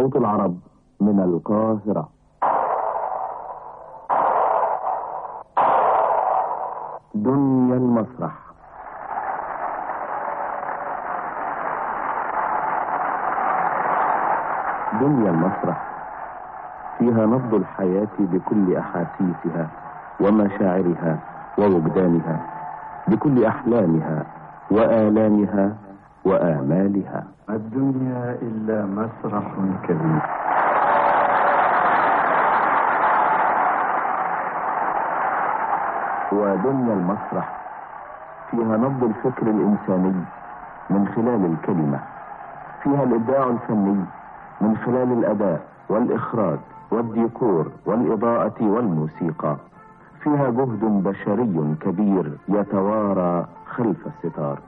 صوت العرب من القاهرة دنيا المسرح دنيا المسرح فيها نبض الحياة بكل أحاسيسها ومشاعرها ووجدانها بكل أحلامها وآلامها وآمالها الدنيا إلا مسرح كبير ودنيا المسرح فيها نبض الفكر الإنساني من خلال الكلمة فيها الإبداع الفني من خلال الأداء والإخراج والديكور والإضاءة والموسيقى فيها جهد بشري كبير يتوارى خلف الستار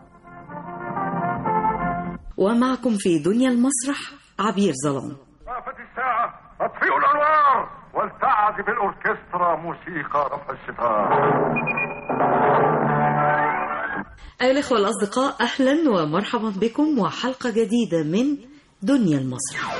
ومعكم في دنيا المسرح عبير ظلام وقفت الساعة اطفئوا الأنوار ولتعزف الأوركسترا موسيقى رفع الستار أيها الإخوة الأصدقاء أهلا ومرحبا بكم وحلقة جديدة من دنيا المسرح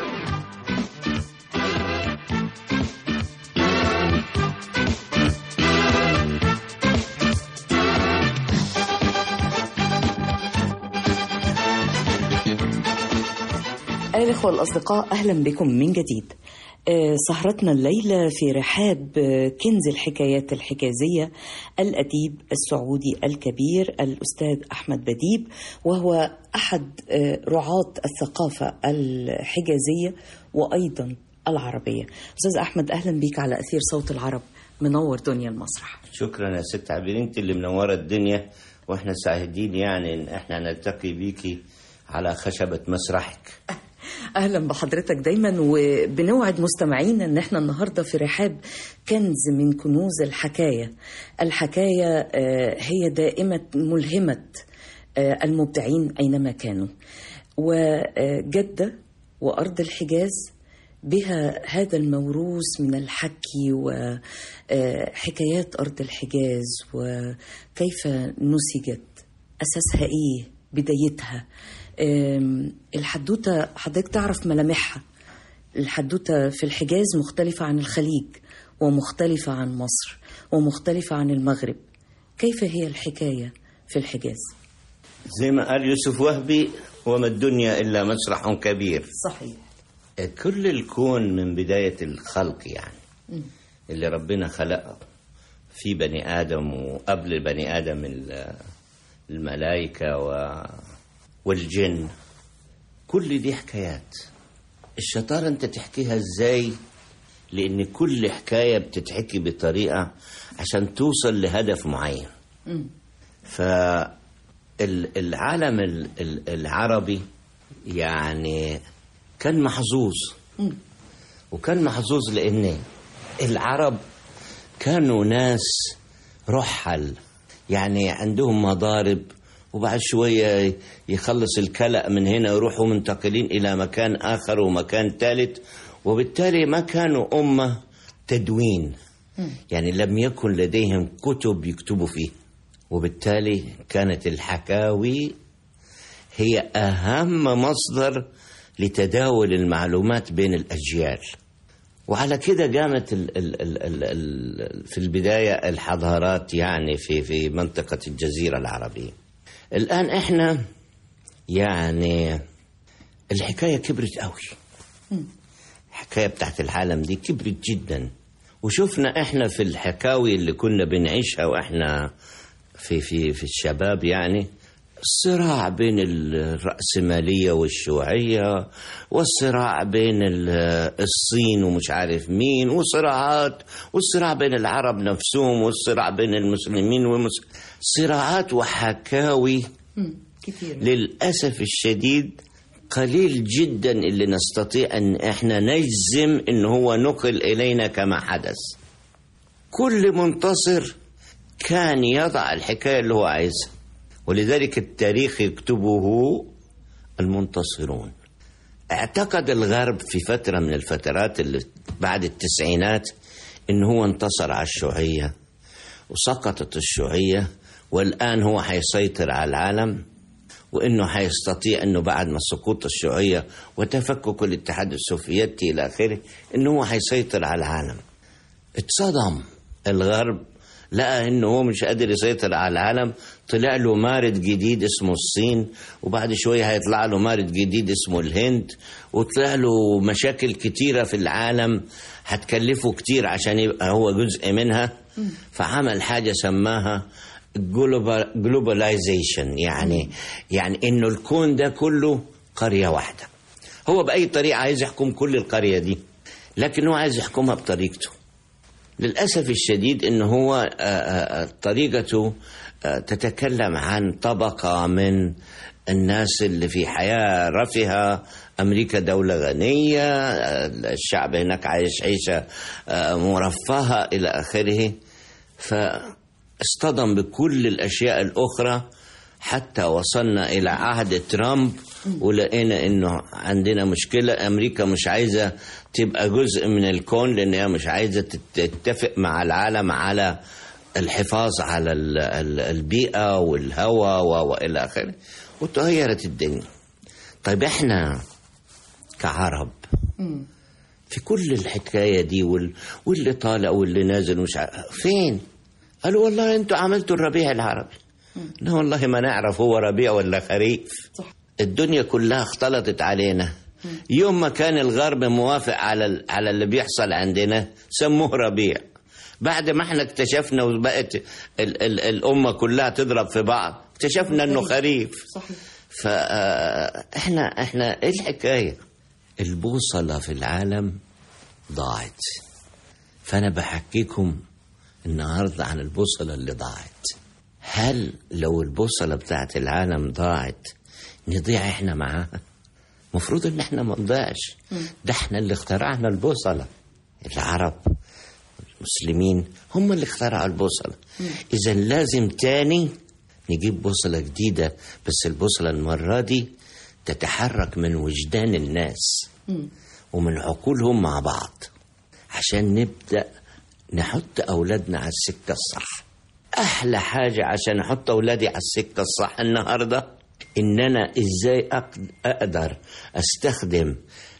أيها الإخوة الأصدقاء أهلا بكم من جديد آه، سهرتنا الليلة في رحاب آه، كنز الحكايات الحجازية الأديب السعودي الكبير الأستاذ أحمد بديب وهو أحد آه، رعاة الثقافة الحجازية وأيضا العربية أستاذ أحمد أهلا بك على أثير صوت العرب منور دنيا المسرح شكرا يا ست عبير انت اللي منوره الدنيا واحنا سعيدين يعني ان احنا نلتقي بيكي على خشبه مسرحك اهلا بحضرتك دايما وبنوعد مستمعينا ان احنا النهارده في رحاب كنز من كنوز الحكايه الحكايه آه، هي دائمه ملهمه آه، المبدعين اينما كانوا وجده وارض الحجاز بها هذا الموروث من الحكي وحكايات ارض الحجاز وكيف نسجت اساسها ايه بدايتها آم، الحدوته حضرتك تعرف ملامحها الحدوته في الحجاز مختلفه عن الخليج ومختلفه عن مصر ومختلفه عن المغرب كيف هي الحكايه في الحجاز زي ما قال يوسف وهبي وما الدنيا الا مسرح كبير صحيح كل الكون من بدايه الخلق يعني اللي ربنا خلقه في بني ادم وقبل بني ادم ال- الملائكه و والجن كل دي حكايات الشطاره انت تحكيها ازاي لان كل حكايه بتتحكي بطريقه عشان توصل لهدف معين فالعالم العربي يعني كان محظوظ وكان محظوظ لان العرب كانوا ناس رحل يعني عندهم مضارب وبعد شوية يخلص الكلأ من هنا يروحوا منتقلين إلى مكان آخر ومكان ثالث وبالتالي ما كانوا أمة تدوين يعني لم يكن لديهم كتب يكتبوا فيه وبالتالي كانت الحكاوي هي أهم مصدر لتداول المعلومات بين الأجيال وعلى كده قامت ال ال ال ال ال في البداية الحضارات يعني في في منطقة الجزيرة العربية الآن إحنا يعني الحكاية كبرت قوي الحكاية بتاعت العالم دي كبرت جدا وشفنا إحنا في الحكاوي اللي كنا بنعيشها وإحنا في في في الشباب يعني الصراع بين الرأسمالية والشيوعية والصراع بين ال- الصين ومش عارف مين وصراعات والصراع بين العرب نفسهم والصراع بين المسلمين والمس... صراعات وحكاوي كتير للأسف الشديد قليل جدا اللي نستطيع أن احنا نجزم أن هو نقل إلينا كما حدث كل منتصر كان يضع الحكاية اللي هو عايزها ولذلك التاريخ يكتبه المنتصرون اعتقد الغرب في فترة من الفترات اللي بعد التسعينات ان هو انتصر على الشيوعية وسقطت الشيوعية والآن هو حيسيطر على العالم وانه هيستطيع انه بعد ما سقوط الشيوعيه وتفكك الاتحاد السوفيتي الى اخره انه هو هيسيطر على العالم اتصدم الغرب لقى انه هو مش قادر يسيطر على العالم طلع له مارد جديد اسمه الصين وبعد شويه هيطلع له مارد جديد اسمه الهند وطلع له مشاكل كتيره في العالم هتكلفه كتير عشان يبقى هو جزء منها فعمل حاجه سماها جلوباليزيشن يعني يعني انه الكون ده كله قريه واحده هو باي طريقه عايز يحكم كل القريه دي لكن هو عايز يحكمها بطريقته للأسف الشديد أنه هو آه، آه، طريقته آه، تتكلم عن طبقة من الناس اللي في حياة رفهة أمريكا دولة غنية آه، الشعب هناك عايش عيشة آه، مرفهة إلى آخره فاصطدم بكل الأشياء الأخرى حتى وصلنا إلى عهد ترامب ولقينا إنه عندنا مشكلة أمريكا مش عايزة تبقى جزء من الكون لأن هي مش عايزة تت- تتفق مع العالم على الحفاظ على ال- ال- البيئة والهواء و- وإلى آخره وتغيرت الدنيا طيب إحنا كعرب في كل الحكاية دي وال... واللي طالع واللي نازل ومش عارف فين قالوا والله انتوا عملتوا الربيع العربي لا والله ما نعرف هو ربيع ولا خريف صح. الدنيا كلها اختلطت علينا يوم ما كان الغرب موافق على ال- على اللي بيحصل عندنا سموه ربيع بعد ما احنا اكتشفنا وبقت ال ال الامه كلها تضرب في بعض اكتشفنا انه خريف صحيح فاحنا احنا ايه الحكايه البوصله في العالم ضاعت فانا بحكيكم النهارده عن البوصله اللي ضاعت هل لو البوصله بتاعت العالم ضاعت نضيع احنا معاها المفروض ان احنا ما نضيعش ده احنا اللي اخترعنا البوصله العرب المسلمين هم اللي اخترعوا البوصله اذا لازم تاني نجيب بوصله جديده بس البوصله المره دي تتحرك من وجدان الناس ومن عقولهم مع بعض عشان نبدا نحط اولادنا على السكه الصح احلى حاجه عشان احط اولادي على السكه الصح النهارده ان انا ازاي أق- اقدر استخدم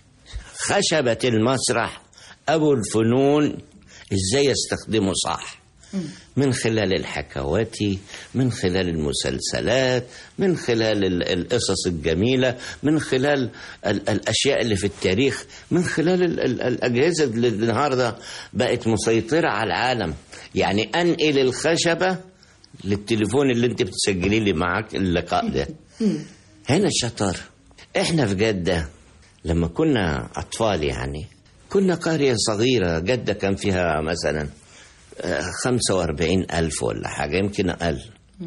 خشبه المسرح ابو الفنون ازاي استخدمه صح من خلال الحكواتي من خلال المسلسلات من خلال ال- القصص الجميلة من خلال ال- الأشياء اللي في التاريخ من خلال ال- ال- الأجهزة اللي النهاردة بقت مسيطرة على العالم يعني أنقل الخشبة للتليفون اللي انت بتسجلي لي معاك اللقاء ده هنا الشطارة احنا في جدة لما كنا أطفال يعني كنا قرية صغيرة جدة كان فيها مثلا خمسة واربعين ألف ولا حاجة يمكن أقل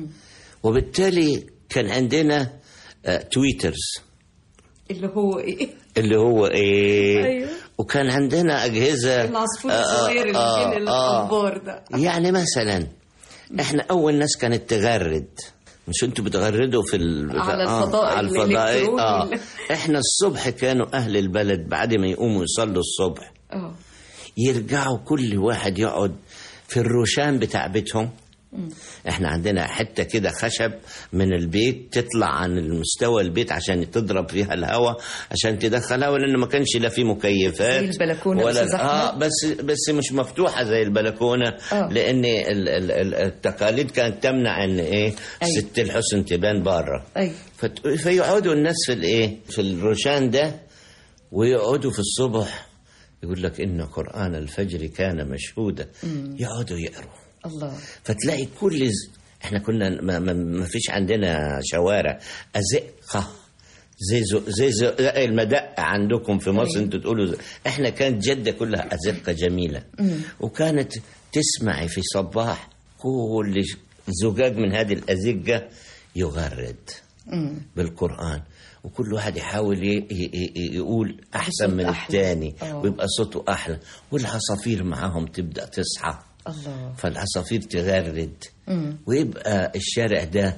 وبالتالي كان عندنا آه، تويترز اللي هو ايه اللي هو ايه أيوه. وكان عندنا أجهزة العصفور آه، آه، الصغير اللي آه، بين آه. الانبار ده يعني مثلا احنا اول ناس كانت تغرد مش انتوا بتغردوا في ال... على آه، الفضاء على الفضاء الإلكتروني. اه احنا الصبح كانوا اهل البلد بعد ما يقوموا يصلوا الصبح اه يرجعوا كل واحد يقعد في الروشان بتاع بيتهم احنا عندنا حته كده خشب من البيت تطلع عن المستوى البيت عشان تضرب فيها الهواء عشان تدخل هواء لان ما كانش لا في مكيفات زي البلكونة ولا أستاذ اه أحمد؟ بس بس مش مفتوحه زي البلكونه آه. لان ال- ال- ال- التقاليد كانت تمنع ان ايه أيوة. ست الحسن تبان بره ايوه فت- فيقعدوا الناس في الايه في الروشان ده ويقعدوا في الصبح يقول لك ان قران الفجر كان مشهودا يقعدوا يقروا الله فتلاقي كل ز... احنا كنا ما, ما, ما فيش عندنا شوارع ازقه زي زو زي زو المدق عندكم في مصر انتوا تقولوا زي. احنا كانت جده كلها ازقه جميله وكانت تسمعي في صباح كل زجاج من هذه الازقه يغرد بالقران وكل واحد يحاول ي- ي- ي- يقول احسن بصوت من أحلى. الثاني آه. ويبقى صوته احلى والعصافير معاهم تبدا تصحى الله فالعصافير تغرد ويبقى الشارع ده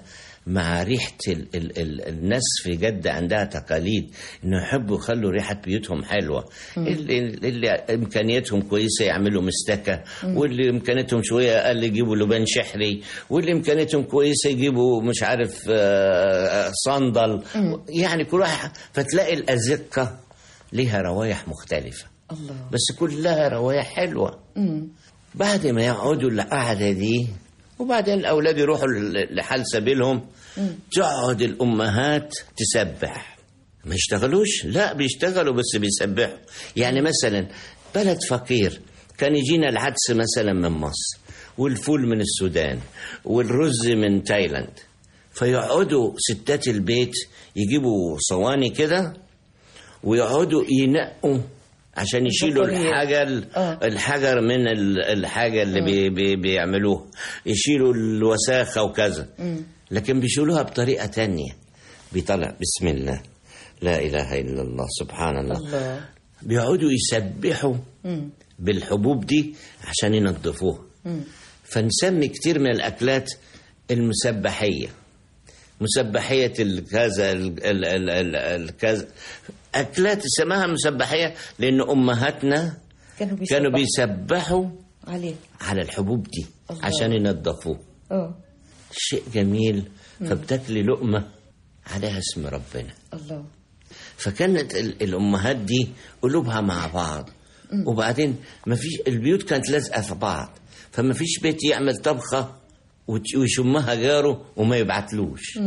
مع ريحة ال ال ال الناس في جدة عندها تقاليد انه يحبوا يخلوا ريحة بيوتهم حلوة اللي, اللي امكانياتهم كويسة يعملوا مستكة واللي امكانياتهم شوية اقل يجيبوا لبان شحري واللي امكانياتهم كويسة يجيبوا مش عارف آه، آه، صندل يعني كل واحد فتلاقي الأزقة ليها روايح مختلفة الله بس كلها روايح حلوة مم. بعد ما يقعدوا القعدة دي وبعدين الأولاد يروحوا ل- لحال سبيلهم تقعد الأمهات تسبح ما يشتغلوش لا بيشتغلوا بس بيسبحوا يعني مثلا بلد فقير كان يجينا العدس مثلا من مصر والفول من السودان والرز من تايلاند فيقعدوا ستات البيت يجيبوا صواني كده ويقعدوا ينقوا عشان يشيلوا البطارية. الحاجة ال- آه. الحجر من ال- الحاجة اللي بي بي بيعملوها يشيلوا الوساخة وكذا لكن بيشيلوها بطريقة تانية بيطلع بسم الله لا إله إلا الله سبحان الله, الله بيقعدوا يسبحوا مم. بالحبوب دي عشان ينظفوها مم. فنسمي كتير من الأكلات المسبحية مسبحية الكذا ال- ال- ال- ال- الكذا أكلات اسمها مسبحية لأن أمهاتنا كانوا بيسبحوا كانوا بيسبحوا عليه على الحبوب دي الله. عشان ينظفوه اه شيء جميل فبتاكلي لقمة عليها اسم ربنا الله فكانت ال- الامهات دي قلوبها مع بعض وبعدين ما فيش البيوت كانت لازقه في بعض فما فيش بيت يعمل طبخه وت- ويشمها جاره وما يبعتلوش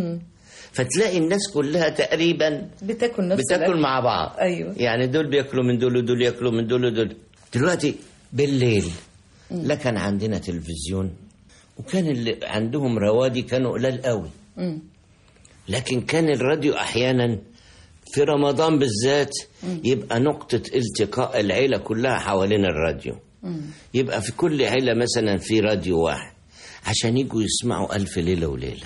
فتلاقي الناس كلها تقريبا بتاكل نفس بتاكل الأكل. مع بعض أيوة. يعني دول بياكلوا من دول ودول ياكلوا من دول ودول دلوقتي بالليل لا كان عندنا تلفزيون وكان اللي عندهم روادي كانوا قلال قوي مم. لكن كان الراديو احيانا في رمضان بالذات يبقى نقطة التقاء العيلة كلها حوالين الراديو يبقى في كل عيلة مثلا في راديو واحد عشان يجوا يسمعوا ألف ليلة وليلة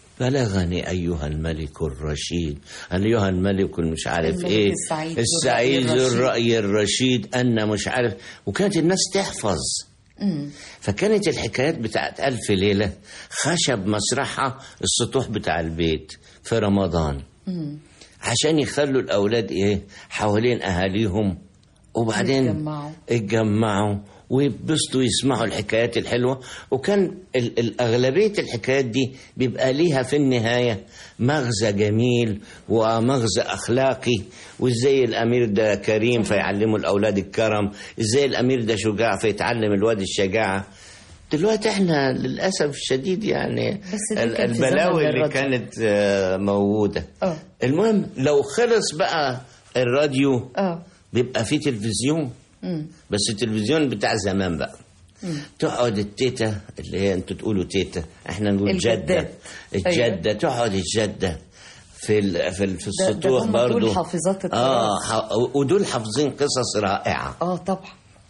بلغني أيها الملك الرشيد أيها الملك المش عارف الملك إيه السعيد السعيد والرأي الرشيد. الرأي الرشيد أن مش عارف وكانت الناس تحفظ مم. فكانت الحكايات بتاعت ألف ليلة خشب مسرحها السطوح بتاع البيت في رمضان مم. عشان يخلوا الأولاد إيه حوالين أهاليهم وبعدين يتجمعوا. يتجمعوا ويبسطوا يسمعوا الحكايات الحلوة وكان ال- الأغلبية الحكايات دي بيبقى ليها في النهاية مغزى جميل ومغزى أخلاقي وإزاي الأمير ده كريم فيعلموا الأولاد الكرم إزاي الأمير ده شجاع فيتعلم الواد الشجاعة دلوقتي احنا للأسف الشديد يعني بس ده ال- كان في زمن البلاوي اللي الراديو. كانت آه، موجودة اه المهم لو خلص بقى الراديو اه بيبقى فيه تلفزيون مم. بس التلفزيون بتاع زمان بقى مم. تقعد التيتا اللي هي انتوا تقولوا تيتا احنا نقول جدة الجدات. الجدة تقعد الجدة في ال في, ال في ده- ده السطوح هم دول برضو حافظات التراث. اه ح- ودول حافظين قصص رائعة اه طبعا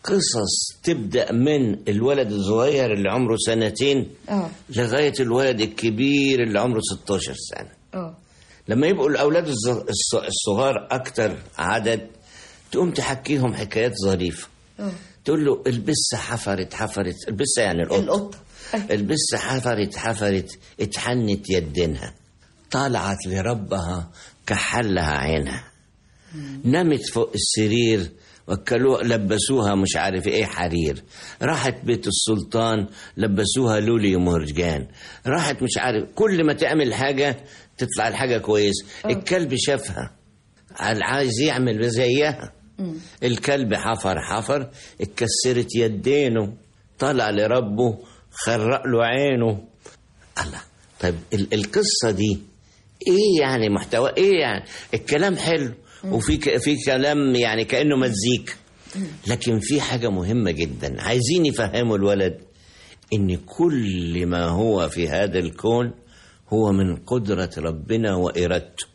قصص تبدأ من الولد الصغير اللي عمره سنتين اه لغاية الولد الكبير اللي عمره 16 سنة اه لما يبقوا الأولاد الز- الص- الصغار أكتر عدد تقوم تحكيهم حكايات ظريفة اه تقول له البسة حفرت حفرت البسة يعني القطة القطة أيوة. البسة حفرت حفرت اتحنت يدينها طلعت لربها كحلها عينها نامت فوق السرير وكلوها لبسوها مش عارف ايه حرير راحت بيت السلطان لبسوها لولي مرجان راحت مش عارف كل ما تعمل حاجة تطلع الحاجة كويس الكلب شافها قال عايز يعمل زيها الكلب حفر حفر اتكسرت يدينه طلع لربه خرق له عينه الله طيب ال- القصة دي ايه يعني محتوى ايه يعني الكلام حلو وفي ك- في كلام يعني كأنه مزيك لكن في حاجة مهمة جدا عايزين يفهموا الولد ان كل ما هو في هذا الكون هو من قدرة ربنا وإرادته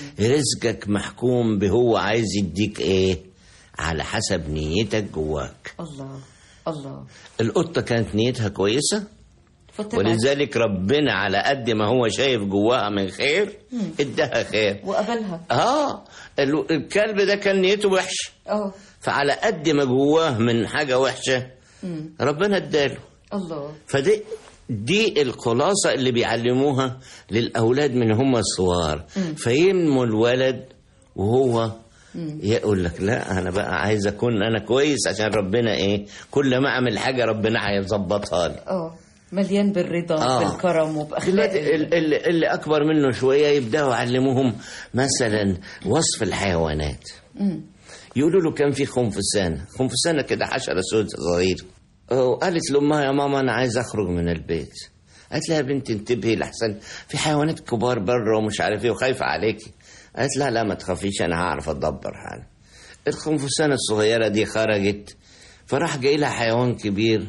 رزقك محكوم بهو عايز يديك ايه على حسب نيتك جواك الله الله القطة كانت نيتها كويسة فتبعت ولذلك ربنا على قد ما هو شايف جواها من خير اداها خير وقبلها اه ال- الكلب ده كان نيته وحشه اه فعلى قد ما جواه من حاجه وحشه مم. ربنا اداله الله فدي دي الخلاصة اللي بيعلموها للأولاد من هم صغار فينمو الولد وهو يقول لك لا أنا بقى عايز أكون أنا كويس عشان ربنا إيه كل ما أعمل حاجة ربنا هيظبطها لي اه مليان بالرضا آه. بالكرم وبأخلاق دلوقتي ال- ال- اللي أكبر منه شوية يبدأوا يعلموهم مثلا وصف الحيوانات يقولوا له كان في خنفسانة خنفسانة كده حشرة سود صغير وقالت لأمها يا ماما أنا عايز أخرج من البيت قالت لها يا بنتي انتبهي لحسن في حيوانات كبار بره ومش عارف ايه وخايفة عليكي قالت لا لا ما تخافيش أنا هعرف أدبر حالي الخنفسانة الصغيرة دي خرجت فراح جاي لها حيوان كبير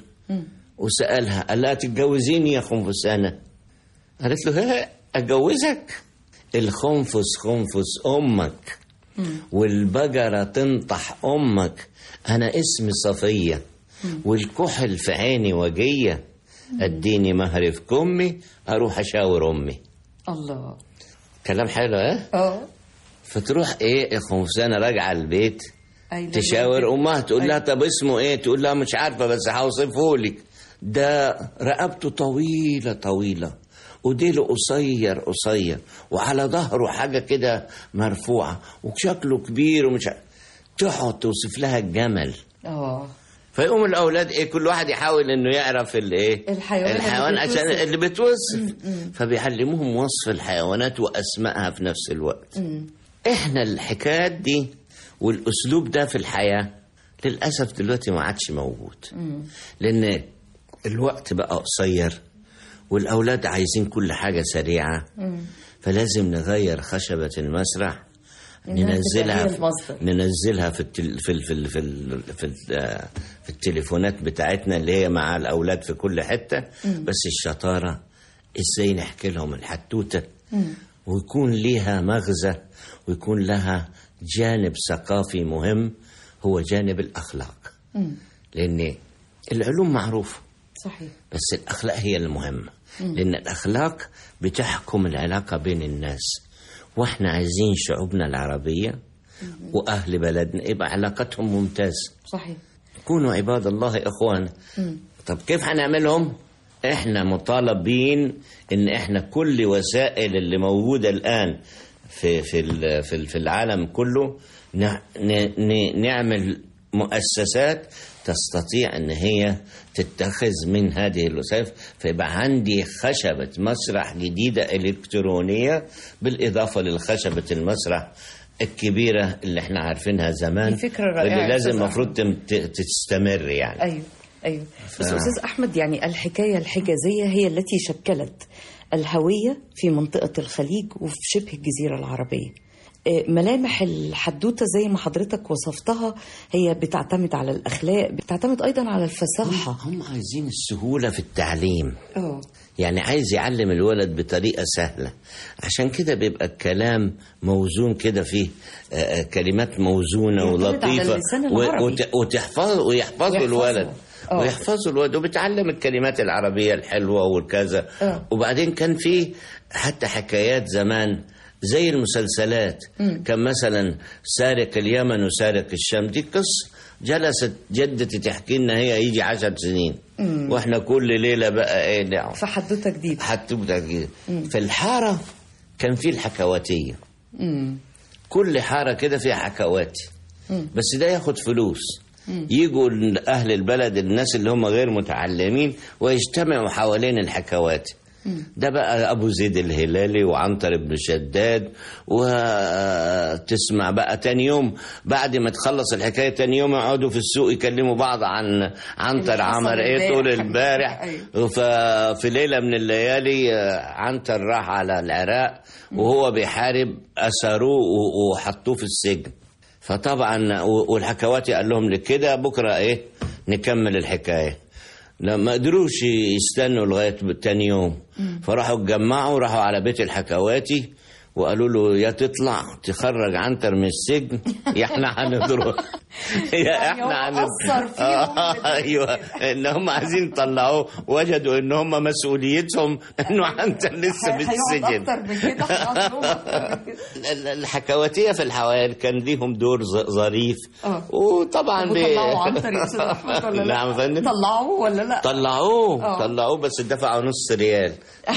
وسألها قال لها تتجوزيني يا خنفسانة قالت له ها أتجوزك الخنفس خنفس أمك والبقرة تنطح أمك أنا اسمي صفية والكحل في عيني وجية اديني مهر في كمي أروح أشاور أمي الله كلام حلو اه اه فتروح ايه خنفسانة راجعة البيت أيوة. تشاور امها تقول لها طب اسمه ايه تقول لها مش عارفه بس هوصفه لك ده رقبته طويله طويله وديله قصير قصير وعلى ظهره حاجه كده مرفوعه وشكله كبير ومش عارف. تقعد توصف لها الجمل اه فيقوم الاولاد ايه كل واحد يحاول انه يعرف الايه الحيوان اللي الحيوان عشان بتوصف. اللي بتوصف فبيعلموهم وصف الحيوانات واسمائها في نفس الوقت احنا الحكايات دي والاسلوب ده في الحياه للاسف دلوقتي ما عادش موجود لان الوقت بقى قصير والاولاد عايزين كل حاجه سريعه فلازم نغير خشبه المسرح إنها تبقى ننزلها هي في المصدر. ننزلها في التل... في ال... في ال... في ال... في, ال... في التليفونات بتاعتنا اللي هي مع الاولاد في كل حته بس الشطاره ازاي نحكي لهم الحتوته ويكون ليها مغزى ويكون لها جانب ثقافي مهم هو جانب الاخلاق لان العلوم معروفه صحيح بس الأخلاق هي المهمة لأن الأخلاق بتحكم العلاقة بين الناس وإحنا عايزين شعوبنا العربية وأهل بلدنا يبقى علاقتهم ممتازة صحيح كونوا عباد الله إخوان طب كيف هنعملهم؟ إحنا مطالبين إن إحنا كل وسائل اللي موجودة الآن في في ال- في ال- في العالم كله نع- ن- ن- نعمل مؤسسات تستطيع ان هي تتخذ من هذه الوسائل فيبقى عندي خشبة مسرح جديدة إلكترونية بالإضافة للخشبة المسرح الكبيرة اللي احنا عارفينها زمان دي فكرة رائعة اللي يا لازم أستاذ المفروض تم- ت- تستمر يعني ايوه ايوه بس استاذ احمد يعني الحكايه الحجازيه هي التي شكلت الهويه في منطقه الخليج وفي شبه الجزيره العربيه آه، ملامح الحدوته زي ما حضرتك وصفتها هي بتعتمد على الاخلاق بتعتمد ايضا على الفصاحه هم عايزين السهولة في التعليم اه يعني عايز يعلم الولد بطريقة سهلة عشان كده بيبقى الكلام موزون كده فيه آه، آه، كلمات موزونة يعتمد على ولطيفة اللسان و- العربي. وت- وتحفظ ويحفظه ويحفظه. الولد آه. ويحفظه الولد وبيتعلم الكلمات العربية الحلوة والكذا آه. وبعدين كان في حتى حكايات زمان زي المسلسلات كان مثلا سارق اليمن وسارق الشام دي قصة جلست جدتي تحكي لنا هي يجي عشر سنين واحنا كل ليلة بقى ايه نعم فحدوته جديده حتى بتاع- في الحارة كان في الحكواتية كل حارة كده فيها حكواتي بس ده ياخد فلوس يجوا أهل البلد الناس اللي هم غير متعلمين ويجتمعوا حوالين الحكواتي ده بقى أبو زيد الهلالي وعنتر بن شداد وتسمع بقى تاني يوم بعد ما تخلص الحكاية تاني يوم يقعدوا في السوق يكلموا بعض عن عنتر اللي حصل عمل ايه طول امبارح. البارح ففي ليلة من الليالي آه، عنتر راح على العراق وهو بيحارب أسروه و- وحطوه في السجن فطبعا و- والحكواتي قال لهم لكده بكرة ايه نكمل الحكاية لما قدروش يستنوا لغاية تاني يوم فراحوا اتجمعوا راحوا على بيت الحكواتي وقالوا له يا تطلع تخرج عنتر من السجن يا احنا هنضرب يا يعني هو احنا أثر فيهم آه ايوه ان هم عايزين يطلعوه وجدوا ان هم مسؤوليتهم انه عنتر لسه في هيقعد السجن اكتر من كده هيقعد لهم أكتر من كده. ال- الحكواتية في الحوائل كان ليهم دور ظ- ظريف آه. وطبعا بي- وطلعوا عنتر يا استاذ احمد ولا لا؟ نعم يا فندم طلعوه ولا لا؟ طلعوه آه. طلعوه بس دفعوا نص ريال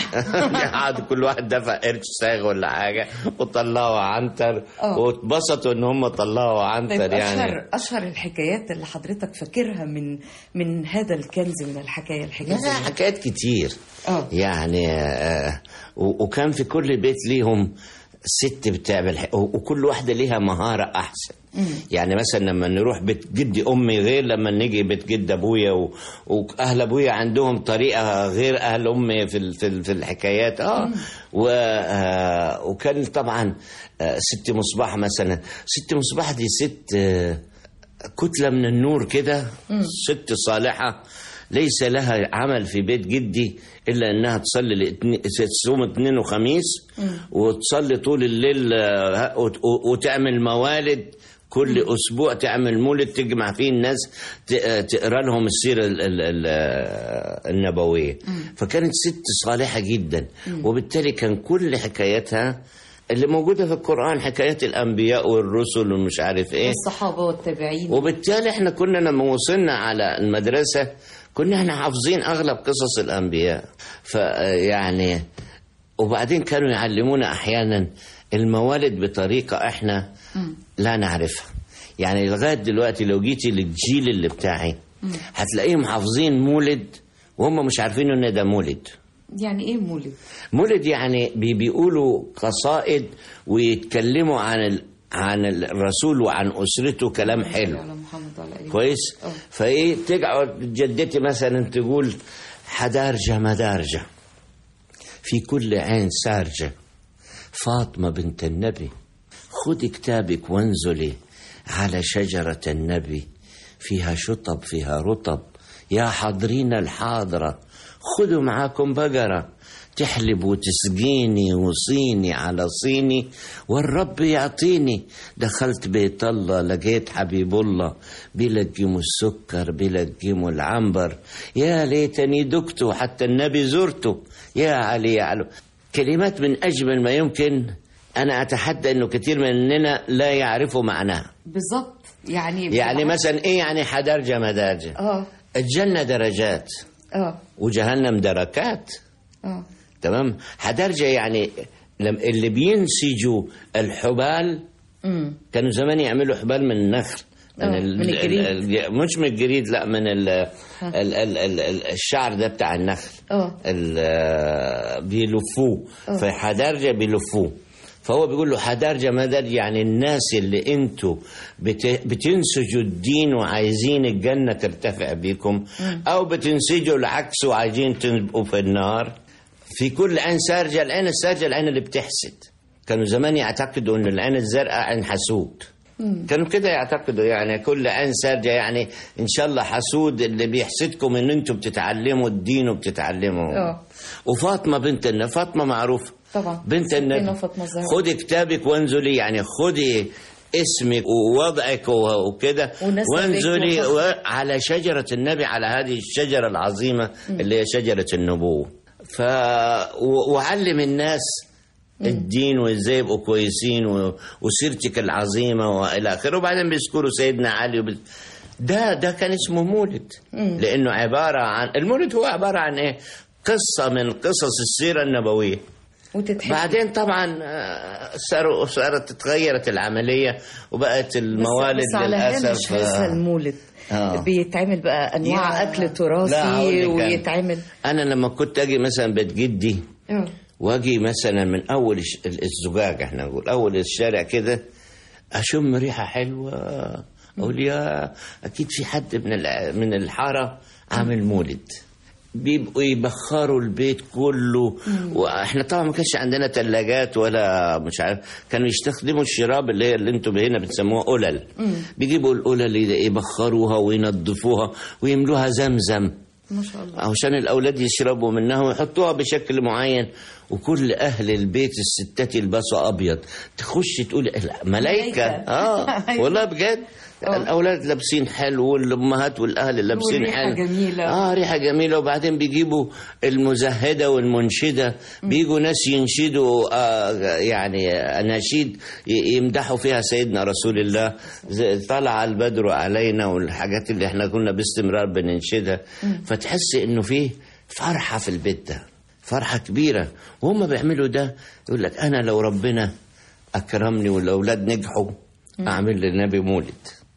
قعد كل واحد دفع قرش ساغ ولا حاجه وطلعوا عنتر آه. واتبسطوا ان هم طلعوا طيب عنتر يعني اشهر اشهر الحكايات اللي حضرتك فاكرها من من هذا الكنز من الحكايه لا الحكاييه لا حكايات كتير اه يعني آه، و- وكان في كل بيت ليهم ست بتعمل ح- و- وكل واحدة ليها مهارة أحسن يعني مثلا لما نروح بيت جدي أمي غير لما نيجي بيت جد أبويا و... وأهل أبويا عندهم طريقة غير أهل أمي في ال... في, ال... في الحكايات آه و... آه وكان طبعا آه ست مصباح مثلا ست مصباح دي ست آه كتلة من النور كده ست صالحة ليس لها عمل في بيت جدي إلا إنها تصلي الاثنين- تصوم اثنين وخميس وتصلي طول الليل آه، وت- وتعمل موالد كل أسبوع تعمل مولد تجمع فيه الناس ت- آه، تقرا لهم السيرة ال- ال- ال- آه، النبوية فكانت ست صالحة جدا وبالتالي كان كل حكايتها اللي موجودة في القرآن حكايات الأنبياء والرسل ومش عارف إيه الصحابه والتابعين وبالتالي احنا كنا لما وصلنا على المدرسة كنا احنا حافظين اغلب قصص الانبياء فيعني وبعدين كانوا يعلمونا احيانا الموالد بطريقة احنا لا نعرفها يعني لغاية دلوقتي لو جيتي للجيل اللي بتاعي هتلاقيهم حافظين مولد وهم مش عارفين ان ده مولد يعني ايه مولد؟ مولد يعني بي- بيقولوا قصائد ويتكلموا عن ال... عن الرسول وعن اسرته كلام حلو على محمد وعلى آله. كويس آه. فايه تقعد جدتي مثلا تقول حدارجة مدارجة في كل عين سارجة فاطمة بنت النبي خذي كتابك وانزلي على شجرة النبي فيها شطب فيها رطب يا حاضرين الحاضرة خذوا معاكم بقرة تحلب وتسقيني وصيني على صيني والرب يعطيني دخلت بيت الله لقيت حبيب الله بيلقموا السكر بيلقموا العنبر يا ليتني دكته حتى النبي زرته يا علي يا علو كلمات من أجمل ما يمكن أنا أتحدى أنه كثير مننا لا يعرفوا معناها بالظبط يعني يعني بالعكس. مثلا إيه يعني حدرجة مدارجة اه الجنة درجات اه وجهنم دركات اه تمام حدرجة يعني لم اللي بينسجوا الحبال امم كانوا زمان يعملوا حبال من النخل آه، من الجريد. ال- مش من الجريد لا من ال ال ال ال ال الشعر ده بتاع النخل اه ال- بيلفوه فحدارجة بيلفوه فهو بيقول له حدارجة مدد يعني الناس اللي انتوا بت- بتنسجوا الدين وعايزين الجنة ترتفع بيكم او بتنسجوا العكس وعايزين تبقوا في النار في كل عين سارجة العين السارجة العين اللي بتحسد كانوا زمان يعتقدوا ان العين الزرقاء عين حسود كانوا كده يعتقدوا يعني كل عين سارجة يعني ان شاء الله حسود اللي بيحسدكم ان انتم بتتعلموا الدين وبتتعلموا اه وفاطمه بنت النبي فاطمه معروفه طبعا بنت ستنا النبي فاطمة الزهراء. خدي كتابك وانزلي يعني خدي اسمك ووضعك و- وكده ونسبك وانزلي وفصلك. و- على شجرة النبي على هذه الشجرة العظيمة اللي هي شجرة النبوة ف و- وعلم الناس الدين وازاي يبقوا كويسين و... وسيرتك العظيمه والى اخره وبعدين بيذكروا سيدنا علي وبي... ده ده كان اسمه مولد لانه عباره عن المولد هو عباره عن ايه؟ قصه من قصص السيره النبويه وتتحب بعدين طبعا آه، صاروا صارت تغيرت العمليه وبقت الموالد بس, بس على للاسف هامش هذا آه، المولد آه. بيتعمل بقى انواع يا- اكل لا، هقول تراثي لك أنا. ويتعمل انا لما كنت اجي مثلا بيت جدي اه واجي مثلا من اول الش- الزجاج احنا نقول اول الشارع كده اشم ريحه حلوه اقول يا اكيد في حد من الع- من الحاره عامل مولد بيبقوا يبخروا البيت كله واحنا طبعا ما كانش عندنا ثلاجات ولا مش عارف كانوا يستخدموا الشراب اللي هي اللي انتم هنا بتسموها قلل بيجيبوا القلل يبخروها وينظفوها ويملوها زمزم ما شاء الله عشان الأولاد يشربوا منها ويحطوها بشكل معين وكل أهل البيت الستات يلبسوا أبيض تخش تقول ملايكة ملايكة. آه أيوة. والله بجد آه. الأولاد لابسين حلو والأمهات والأهل لابسين وريحة حلو جميلة. آه ريحة جميلة وبعدين بيجيبوا المزهدة والمنشدة بيجوا ناس ينشدوا آه يعني أناشيد ي- يمدحوا فيها سيدنا رسول الله زي طلع البدر علينا والحاجات اللي احنا كنا باستمرار بننشدها فتحس انه فيه فرحة في البيت ده فرحة كبيرة وهم بيعملوا ده يقول لك أنا لو ربنا أكرمني والأولاد نجحوا أعمل للنبي مولد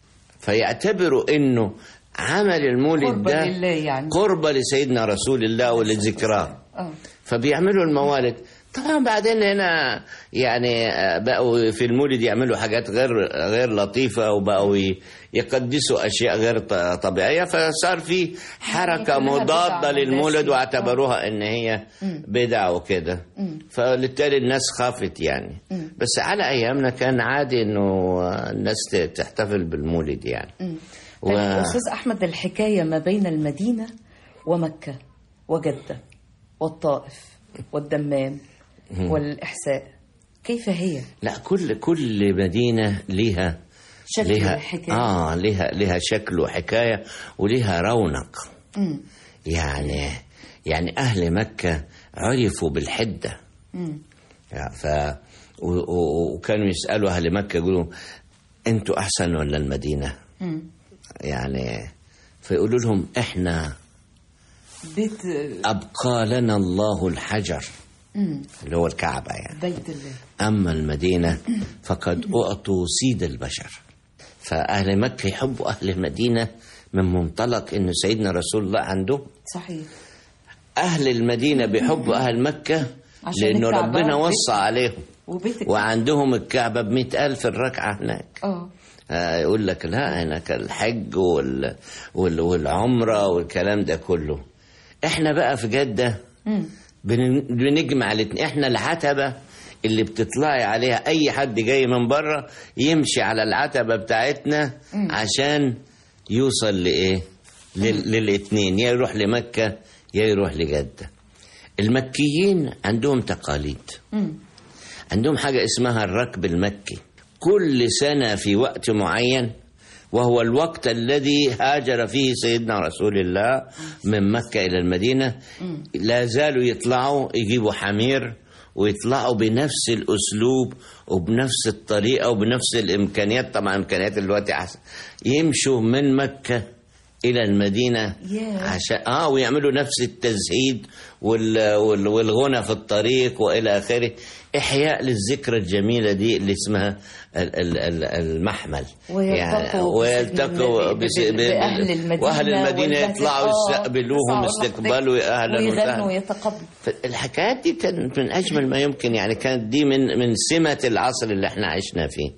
فيعتبروا إنه عمل المولد قربة ده لله يعني. قربة لسيدنا رسول الله ولذكراه اه فبيعملوا الموالد طبعا بعدين هنا يعني آه، بقوا في المولد يعملوا حاجات غير غير لطيفه وبقوا ي- يقدسوا اشياء غير ط- طبيعيه فصار في حركه كلها بدع مضاده للمولد مداسي. واعتبروها ان هي بدع وكده فبالتالي الناس خافت يعني بس على ايامنا كان عادي انه الناس ت- تحتفل بالمولد يعني و... طيب أستاذ أحمد الحكاية ما بين المدينة ومكة وجدة والطائف والدمام والإحساء كيف هي؟ لا كل كل مدينه ليها شكل ليها الحكاية. اه ليها ليها شكل وحكايه وليها رونق مم. يعني يعني اهل مكه عرفوا بالحده مم. يعني ف و- و- وكانوا يسالوا اهل مكه يقولوا انتوا احسن ولا المدينه مم. يعني فيقولوا لهم احنا بيت ابقى لنا الله الحجر مم. اللي هو الكعبه يعني بيت الله أما المدينة فقد أعطوا سيد البشر فأهل مكة يحبوا أهل المدينة من منطلق أن سيدنا رسول الله عنده صحيح أهل المدينة بيحبوا أهل مكة عشان لأنه الكعبة ربنا وبيت- وصى عليهم وبيت الك- وعندهم الكعبة بمئة ألف الركعة هناك اه آه، يقول لك لا هناك الحج وال... وال... والعمرة والكلام ده كله احنا بقى في جدة مم. بن- بنجمع الاتنين احنا العتبة اللي بتطلعي عليها اي حد جاي من بره يمشي على العتبة بتاعتنا عشان يوصل لايه لل... للاتنين يا يروح لمكة يا يروح لجدة المكيين عندهم تقاليد مم. عندهم حاجة اسمها الركب المكي كل سنة في وقت معين وهو الوقت الذي هاجر فيه سيدنا رسول الله من مكة إلى المدينة لا زالوا يطلعوا يجيبوا حمير ويطلعوا بنفس الأسلوب وبنفس الطريقة وبنفس الإمكانيات طبعا إمكانيات دلوقتي أحسن يمشوا من مكة إلى المدينة ياه. عشان اه ويعملوا نفس التزهيد وال... وال... والغنى في الطريق والى اخره احياء للذكرى الجميله دي اللي اسمها ال... ال... ال- المحمل ويلتقوا ويلتقوا بسيدنا بس... النبي- بأهل المدينة واهل المدينه والبهجة. يطلعوا آه، يستقبلوهم يسعوا استقبالوا لحظة. اهلا ويغنوا وسهلا ويتقبلوا الحكايات دي كانت من اجمل ما يمكن يعني كانت دي من من سمه العصر اللي احنا عشنا فيه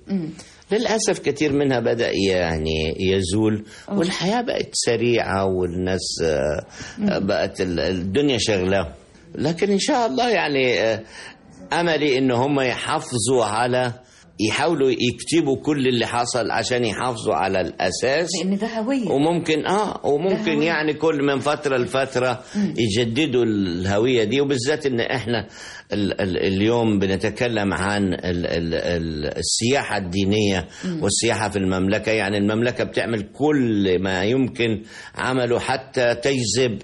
للاسف كثير منها بدا يعني يزول والحياه بقت سريعه والناس آه، بقت ال- الدنيا شغله لكن ان شاء الله يعني آه، املي ان هم يحافظوا على يحاولوا يكتبوا كل اللي حصل عشان يحافظوا على الاساس لأن ده هوية وممكن اه وممكن هوية. يعني كل من فتره لفتره يجددوا الهويه دي وبالذات ان احنا ال ال اليوم بنتكلم عن ال ال ال السياحه الدينيه والسياحه في المملكه يعني المملكه بتعمل كل ما يمكن عمله حتى تجذب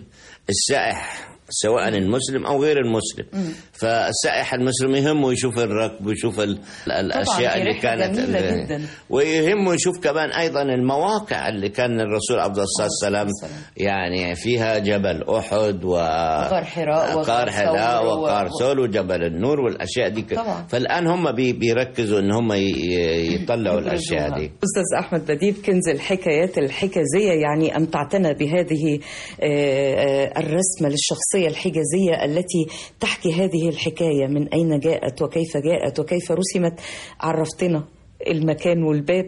السائح سواء المسلم او غير المسلم فالسائح المسلم يهمه يشوف الركب ويشوف ال- الاشياء دي اللي رحلة كانت جميلة ال- جداً. ويهمه يشوف كمان ايضا المواقع اللي كان الرسول عليه الصلاه والسلام والسلام. يعني فيها جبل احد و وغار حراء وغار غار حراء ثور و- وغار ثور وجبل النور والاشياء دي ك- طبعاً. فالان هم بي بيركزوا ان هم ي- ي- يطلعوا الاشياء دي أستاذ أحمد بديب كنز الحكايات الحجازية يعني أمتعتنا بهذه آه، آه، الرسمة للشخصية الحجازية التي تحكي هذه الحكاية من أين جاءت وكيف جاءت وكيف رسمت عرفتنا المكان والباب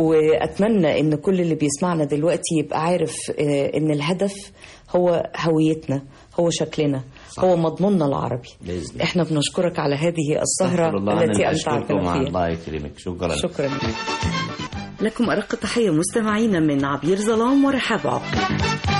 وأتمنى أن كل اللي بيسمعنا دلوقتي يبقى عارف آه، أن الهدف هو هويتنا هو شكلنا هو مضموننا العربي بإذن الله. احنا بنشكرك على هذه السهرة أستغفر الله التي أنا أشكركم أمتعتنا فيها الله يكرمك شكرا شكرا لكم أرق تحية مستمعينا من عبير ظلام ورحاب عقل